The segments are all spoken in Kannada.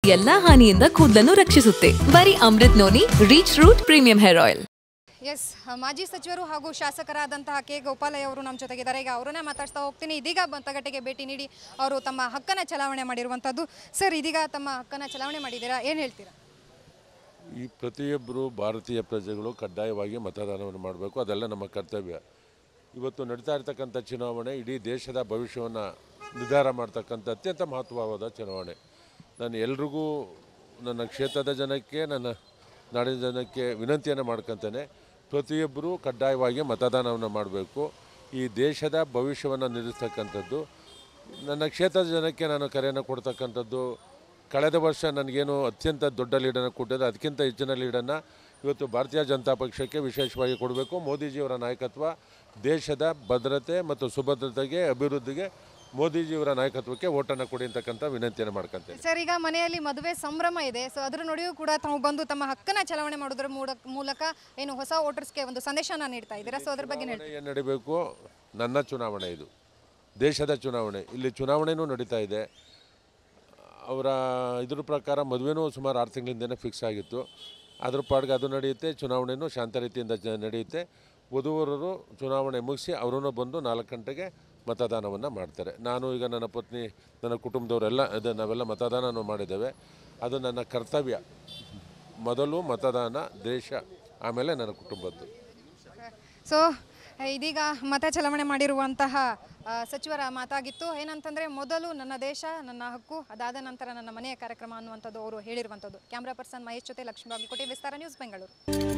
ಎಲ್ಲಾ ಹಾನಿಯಿಂದ ಕೂದಲನ್ನು ರಕ್ಷಿಸುತ್ತೆ ಬರೀ Amrut Noni reach root premium hair oil S ಮಾಜಿ ಸಚಿವರು ಹಾಗೂ ಶಾಸಕರಾದಂತಹ ಕೆ ಗೋಪಾಲಯ್ಯ ಅವರು ನಮ್ಮ ಜೊತೆಗಿದ್ದಾರೆ ಈಗ ಅವರನ್ನೇ ಮಾತಾಡ್ತಾ ಹೋಗ್ತೀನಿ ಇದೀಗ ಬಂತಗಟ್ಟೆಗೆ ಭೇಟಿ ನೀಡಿ ಅವರು ತಮ್ಮ ಹಕ್ಕನ್ನು ಚಲಾವಣೆ ಮಾಡಿರುವಂಥದ್ದು ಸರ್ ಇದೀಗ ತಮ್ಮ ಹಕ್ಕನ್ನು ಚಲಾವಣೆ ಮಾಡಿದ್ದೀರಾ ಏನು ಹೇಳ್ತೀರಾ ಈ ಪ್ರತಿಯೊಬ್ಬರು ಭಾರತೀಯ ಪ್ರಜೆಗಳು ಕಡ್ಡಾಯವಾಗಿ ಮತದಾನವನ್ನು ಮಾಡಬೇಕು ಅದೆಲ್ಲ ನಮ್ಮ ಕರ್ತವ್ಯ ಇವತ್ತು ನಡೀತಾ ಇರ್ತಕ್ಕಂಥ ಚುನಾವಣೆ ಇಡೀ ದೇಶದ ಭವಿಷ್ಯವನ್ನು ನಿರ್ಧಾರ ಮಾಡ್ತಕ್ಕಂಥ ಅತ್ಯಂತ ಮಹತ್ವವಾದ ಚುನಾವಣೆ ನಾನು ಎಲ್ರಿಗೂ ನನ್ನ ಕ್ಷೇತ್ರದ ಜನಕ್ಕೆ ನನ್ನ ನಾಡಿನ ಜನಕ್ಕೆ ವಿನಂತಿಯನ್ನು ಮಾಡ್ಕೊತೇನೆ ಪ್ರತಿಯೊಬ್ಬರೂ ಕಡ್ಡಾಯವಾಗಿ ಮತದಾನವನ್ನು ಮಾಡಬೇಕು ಈ ದೇಶದ ಭವಿಷ್ಯವನ್ನು ನಿರ್ಧರಿಸ್ತಕ್ಕಂಥದ್ದು ನನ್ನ ಕ್ಷೇತ್ರದ ಜನಕ್ಕೆ ನಾನು ಕರೆಯನ್ನು ಕೊಡ್ತಕ್ಕಂಥದ್ದು ಕಳೆದ ವರ್ಷ ನನಗೇನು ಅತ್ಯಂತ ದೊಡ್ಡ ಲೀಡನ್ನು ಕೊಟ್ಟಿದ್ದೆ ಅದಕ್ಕಿಂತ ಹೆಚ್ಚಿನ ಲೀಡನ್ನು ಇವತ್ತು ಭಾರತೀಯ ಜನತಾ ಪಕ್ಷಕ್ಕೆ ವಿಶೇಷವಾಗಿ ಕೊಡಬೇಕು ಮೋದಿಜಿಯವರ ನಾಯಕತ್ವ ದೇಶದ ಭದ್ರತೆ ಮತ್ತು ಸುಭದ್ರತೆಗೆ ಅಭಿವೃದ್ಧಿಗೆ ಮೋದಿಜಿಯವರ ನಾಯಕತ್ವಕ್ಕೆ ಓಟನ್ನು ಕೊಡಿ ಅಂತಕ್ಕಂಥ ವಿನಂತಿಯನ್ನು ಮಾಡ್ಕೊತೇನೆ ಸರ್ ಈಗ ಮನೆಯಲ್ಲಿ ಮದುವೆ ಸಂಭ್ರಮ ಇದೆ ಸೊ ಅದರ ನಡುವೆಯೂ ಕೂಡ ತಾವು ಬಂದು ತಮ್ಮ ಹಕ್ಕನ್ನು ಚಲಾವಣೆ ಮಾಡೋದ್ರ ಮೂಲ- ಮೂಲಕ ಏನು ಹೊಸ ವೋಟರ್ಸ್ಗೆ ಒಂದು ಸಂದೇಶನ ನೀಡ್ತಾ ಇದ್ದೀರಾ ಸೊ ಅದ್ರ ಬಗ್ಗೆ ಏನು ಹೇಳ್ತೀರಾ? ಏನು ನಡಿಬೇಕು ನನ್ನ ಚುನಾವಣೆ ಇದು ದೇಶದ ಚುನಾವಣೆ ಇಲ್ಲಿ ಚುನಾವಣೆಯೂ ನಡೀತಾ ಇದೆ ಅವರ ಇದ್ರ ಪ್ರಕಾರ ಮದುವೆನೂ ಸುಮಾರು ಆರು ತಿಂಗಳಿಂದನೇ ಫಿಕ್ಸ್ ಆಗಿತ್ತು ಅದ್ರ ಪಾಡ್ಗೆ ಅದು ನಡೆಯುತ್ತೆ ಚುನಾವಣೆಯೂ ಶಾಂತ ರೀತಿಯಿಂದ ಜ ನಡೆಯುತ್ತೆ ವಧುವರರು ಚುನಾವಣೆ ಮುಗಿಸಿ ಅವರೂ ಬಂದು ನಾಲ್ಕು ಗಂಟೆಗೆ ಮತದಾನವನ್ನು ಮಾಡ್ತಾರೆ ನಾನು ಈಗ ನನ್ನ ಪತ್ನಿ ನನ್ನ ಕುಟುಂಬದವರೆಲ್ಲ ಅದು ನಾವೆಲ್ಲ ಮತದಾನ ಮಾಡಿದ್ದೇವೆ ಅದು ನನ್ನ ಕರ್ತವ್ಯ ಮೊದಲು ಮತದಾನ ದೇಶ ಆಮೇಲೆ ನನ್ನ ಕುಟುಂಬದ್ದು ಸೊ ಇದೀಗ ಮತ ಚಲಾವಣೆ ಮಾಡಿರುವಂತಹ ಆ, ಸಚಿವರ ಮಾತಾಗಿತ್ತು ಏನಂತಂದರೆ ಮೊದಲು ನನ್ನ ದೇಶ ನನ್ನ ಹಕ್ಕು ಅದಾದ ನಂತರ ನನ್ನ ಮನೆಯ ಕಾರ್ಯಕ್ರಮ ಅನ್ನುವಂಥದ್ದು ಅವರು ಹೇಳಿರುವಂಥದ್ದು ಕ್ಯಾಮ್ರಾ ಪರ್ಸನ್ ಮಹೇಶ್ ಜೊತೆ ಲಕ್ಷ್ಮೀ ಬಾಗಲಕೋಟೆ ವಿಸ್ತಾರ ನ್ಯೂಸ್ ಬೆಂಗಳೂರು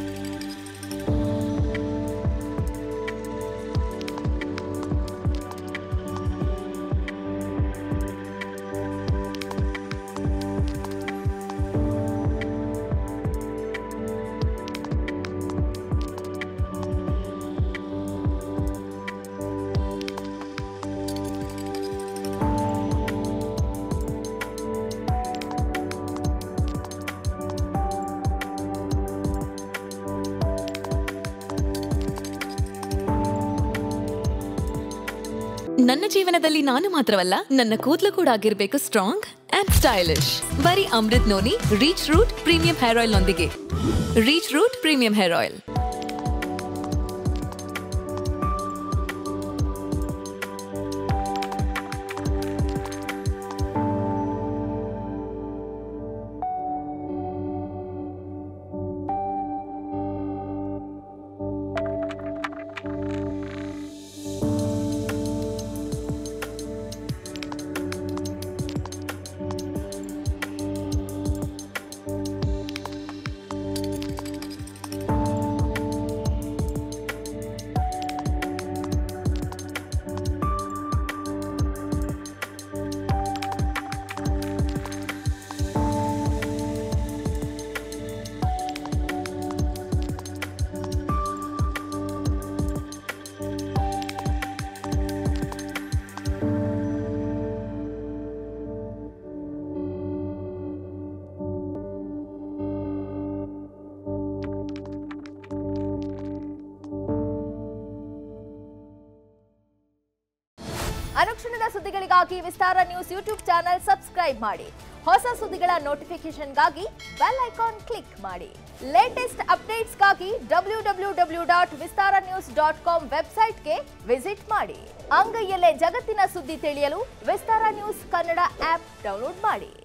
ನನ್ನ ಜೀವನದಲ್ಲಿ ನಾನು ಮಾತ್ರವಲ್ಲ ನನ್ನ ಕೂದಲು ಕೂಡ ಆಗಿರ್ಬೇಕು ಸ್ಟ್ರಾಂಗ್ ಅಂಡ್ ಸ್ಟೈಲಿಶ್ ಬರೀ Amrut Noni reach root premium hair oil ನೊಂದಿಗೆ reach root premium hair oil ಅನುಕ್ಷಣದ ಸುದ್ದಿಗಳಿಗಾಗಿ Vistara news YouTube channel subscribe ಮಾಡಿ ಹೊಸ ಸುದ್ದಿಗಳ ನೋಟಿಫಿಕೇಶನ್ಗಾಗಿ ಬೆಲ್ ಐಕಾನ್ ಕ್ಲಿಕ್ ಮಾಡಿ ಲೇಟೆಸ್ಟ್ ಅಪ್ಡೇಟ್ಸ್ಗಾಗಿ W W W dot Vistara news dot com ವೆಬ್ಸೈಟ್ಗೆ ವಿಸಿಟ್ ಮಾಡಿ ಅಂಗೈಯಲ್ಲೇ ಜಗತ್ತಿನ ಸುದ್ದಿ ತಿಳಿಯಲು Vistara news Kannada app download ಮಾಡಿ